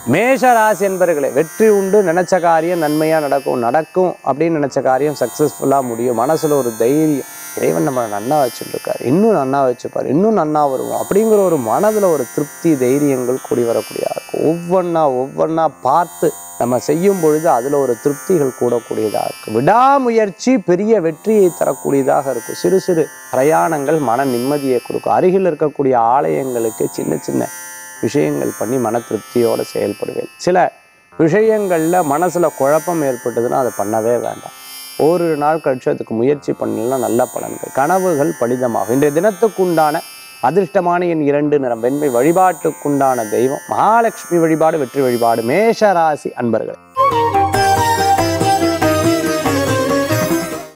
மேஷ ராசி என்பர்களே வெற்றி உண்டு நினைச்ச காரியம் நன்மையாக நடக்கும் நடக்கும் அப்படின்னு நினைச்ச காரியம் சக்ஸஸ்ஃபுல்லாக முடியும் மனசில் ஒரு தைரியம் இறைவன் நம்மளை நன்னா வச்சுட்டு இருக்காரு இன்னும் நன்னா வச்சுப்பார் இன்னும் நன்னா வருவோம் அப்படிங்கிற ஒரு மனதில் ஒரு திருப்தி தைரியங்கள் கூடி வரக்கூடியதாக இருக்கும் ஒவ்வொன்றா ஒவ்வொன்றா பார்த்து நம்ம செய்யும் பொழுது அதில் ஒரு திருப்திகள் கூடக்கூடியதாக இருக்கும் விடாமுயற்சி பெரிய வெற்றியை தரக்கூடியதாக இருக்கும் சிறு சிறு பிரயாணங்கள் மன நிம்மதியை கொடுக்கும் அருகில் இருக்கக்கூடிய ஆலயங்களுக்கு சின்ன சின்ன விஷயங்கள் பண்ணி மன திருப்தியோடு செயல்படுவேன் சில விஷயங்களில் மனசில் குழப்பம் ஏற்பட்டதுன்னா அதை பண்ணவே வேண்டாம் ஓரிரு நாள் கழிச்சு அதுக்கு முயற்சி பண்ணலாம் நல்ல பலன்கள் கனவுகள் பலிதமாகும் இன்றைய தினத்துக்குண்டான அதிர்ஷ்டமான என் இரண்டு நிறம் வெண்மை வழிபாட்டுக்குண்டான தெய்வம் மகாலட்சுமி வழிபாடு வெற்றி வழிபாடு மேஷ ராசி அன்பர்களே